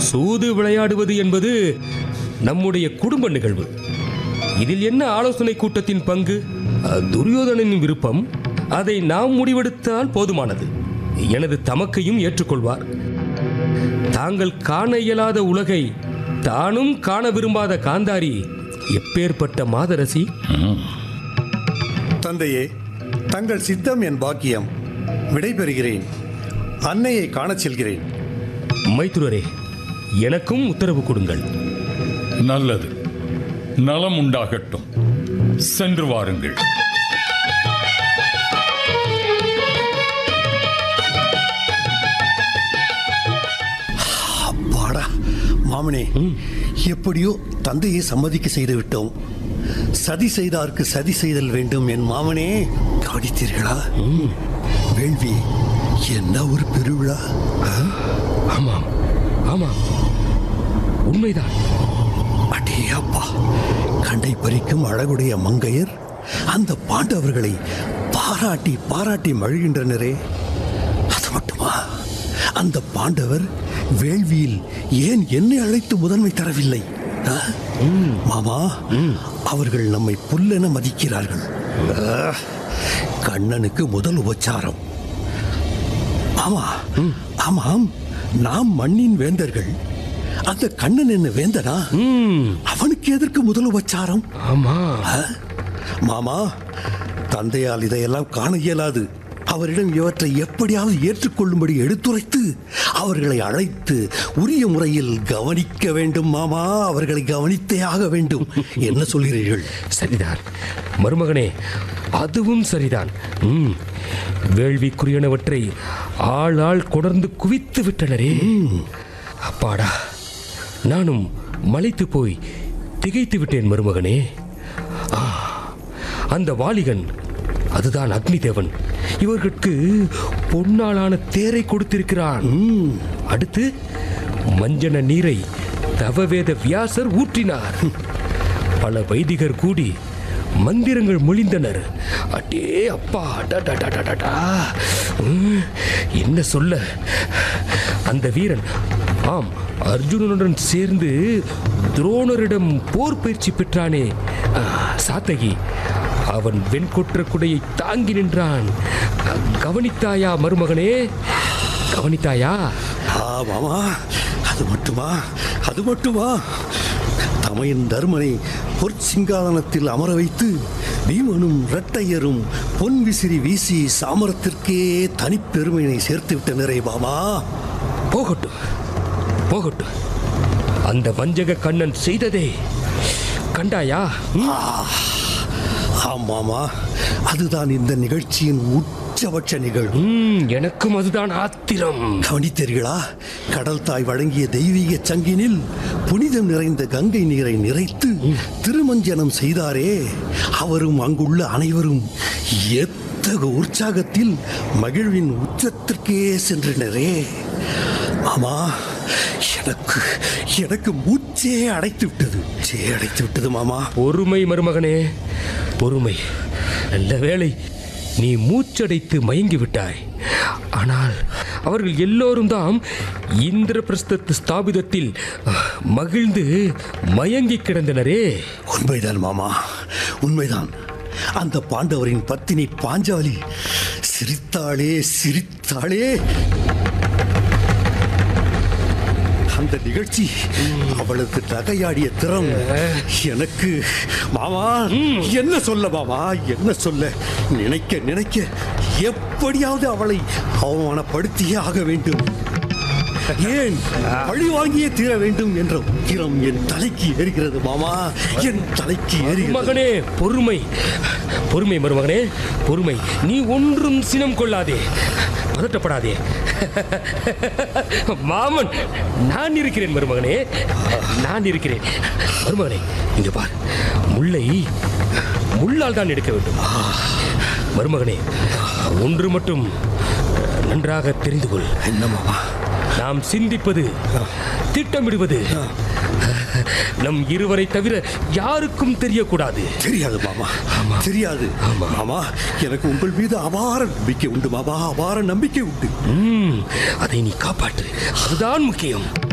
சூது விளையாடுவது என்பது நம்முடைய குடும்ப நிகழ்வு இதில் என்ன ஆலோசனை கூட்டத்தின் பங்கு அஹ், துரியோதனனின் விருப்பம் அதை நாம் முடிவெடுத்தால் போதுமானது எனது தமக்கையும் ஏற்றுக்கொள்வார் தாங்கள் காண இயலாத உலகை தானும் காண விரும்பாத காந்தாரி எப்பேற்பட்ட மாதரசி தந்தையே தங்கள் சித்தம் என் பாக்கியம் விடைபெறுகிறேன் அன்னையை காணச் செல்கிறேன் மைத்துரரே எனக்கும் உத்தரவு கொடுங்கள் நல்லது நலம் உண்டாகட்டும் சென்று வாருங்கள் அப்பாடா மாமனே எப்படியோ தந்தையை சம்மதிக்க செய்து விட்டோம் சதி செய்தார்க்கு சதி செய்தல் வேண்டும் என் மாமனே கவனித்தீர்களா வேள்வி என்ன ஒரு பெருவிழா ஆ? ஆமாம் ஆமாம் உண்மைதான் அடே அப்பா கண்டை பறிக்கும் அழகுடைய மங்கையர் அந்த பாண்டவர்களை பாராட்டி பாராட்டி மழுகின்றனரே அது மட்டுமா அந்த பாண்டவர் வேள்வியில் ஏன் என்னை அழைத்து முதன்மை தரவில்லை ஆ? மாமா அவர்கள் நம்மை புல்லென மதிக்கிறார்கள் ஆ, கண்ணனுக்கு முதல் உபச்சாரம் ஆமா ஆமாம் நாம் மண்ணின் வேந்தர்கள் அந்த கண்ணன் என்ன வேந்தனா ம், அவனுக்கு எதற்கு முதல் உபச்சாரம் ஆமா ஆ? மாமா தந்தையால் இதையெல்லாம் காண இயலாது அவரிடம் இவற்றை எப்படியாவது ஏற்றுக்கொள்ளும்படி எடுத்துரைத்து அவர்களை அழைத்து உரிய முறையில் கவனிக்க வேண்டும் மாமா அவர்களை கவனித்தே ஆக வேண்டும் என்ன சொல்கிறீர்கள் சரிதான் மருமகனே அதுவும் சரிதான் ம் வேள்விக்குரியனவற்றை ஆள் ஆள் கொடர்ந்து குவித்து விட்டனரே அப்பாடா நானும் மலைத்து போய் திகைத்து விட்டேன் மருமகனே ஆ, அந்த வாலிகன் அதுதான் அக்னி தேவன் இவர்களுக்கு பொன்னாலான தேரை கொடுத்திருக்கிறான் அடுத்து மஞ்சன நீரை தவவேத வியாசர் ஊற்றினார் பல வைதிகர் கூடி மந்திரங்கள் மொழிந்தனர் அடே அப்பா அடடடடடடா. உம், என்ன சொல்ல அந்த வீரன் ஆம் அர்ஜுனனுடன் சேர்ந்து துரோணரிடம் போர் பயிற்சி பெற்றானே ஆ, சாத்தகி அவன் வெண்கொற்ற குடையை தாங்கி நின்றான் கவனித்தாயா மருமகனே கவனித்தாயா ஆ மாமா அது மட்டுமா அது மட்டுமா தமையன் தர்மனை பொற்சிங்காதனத்தில் அமர வைத்து பீமனும் இரட்டையரும் பொன் விசிறி வீசி சாமரத்திற்கே தனிப்பெருமையினை சேர்த்து விட்டனரே மாமா போகட்டும் போகட்டும் அந்த வஞ்சக கண்ணன் செய்ததே கண்டாயா ம்? ஆம் மாமா அதுதான் இந்த நிகழ்ச்சியின் உச்சபட்ச நிகழ்வு ம், எனக்கும் அதுதான் ஆத்திரம் கவனித்தீர்களா கடல் தாய் வழங்கிய தெய்வீக சங்கினில் புனிதம் நிறைந்த கங்கை நீரை நிறைத்து திருமஞ்சனம் செய்தாரே அவரும் அங்குள்ள அனைவரும் எத்தகு உற்சாகத்தில் மகிழ்வின் உச்சத்திற்கே சென்றனரே மாமா எனக்கு எனக்கு மூச்சே அடைத்து விட்டது மூச்சே அடைத்து விட்டது மாமா பொறுமை மருமகனே பொறுமை நல்ல வேளை நீ மூச்சடைத்து மயங்கி விட்டாய் ஆனால் அவர்கள் எல்லோரும் தாம் இந்திரபிரஸ்தத்து ஸ்தாபிதத்தில் அஹ், மகிழ்ந்து மயங்கி கிடந்தனரே உண்மைதான் மாமா உண்மைதான் அந்த பாண்டவரின் பத்தினி பாஞ்சாலி சிரித்தாளே சிரித்தாளே அந்த நிகழ்ச்சி அவளது நகையாடிய திறம் எனக்கு மாமா என்ன சொல்ல மாமா என்ன சொல்ல நினைக்க நினைக்க எப்படியாவது அவளை அவமானப்படுத்தியே ஆக வேண்டும் ஏன் பழி வாங்கியே தீர வேண்டும் என்ற உக்கிரம் என் தலைக்கு ஏறுகிறது மாமா என் தலைக்கு ஏறுகிறது மகனே பொறுமை பொறுமை மருமகனே பொறுமை நீ ஒன்றும் சினம் கொள்ளாதே பதட்டப்படாதே மாமன் நான் இருக்கிறேன் மருமகனே நான் இருக்கிறேன் மருமகனே இங்க பார் முல்லை முள்ளால் தான் எடுக்க வேண்டும் மருமகனே ஒன்று மட்டும் நன்றாக தெரிந்து கொள் என்ன மாமா நாம் சிந்திப்பது திட்டமிடுவது நம் இருவரை தவிர யாருக்கும் தெரியக்கூடாது தெரியாது மாமா தெரியாது மாமா எனக்கு உங்கள் மீது அபார நம்பிக்கை உண்டு மாமா அபார நம்பிக்கை உண்டு ம், அதை நீ காப்பாற்று அதுதான் முக்கியம்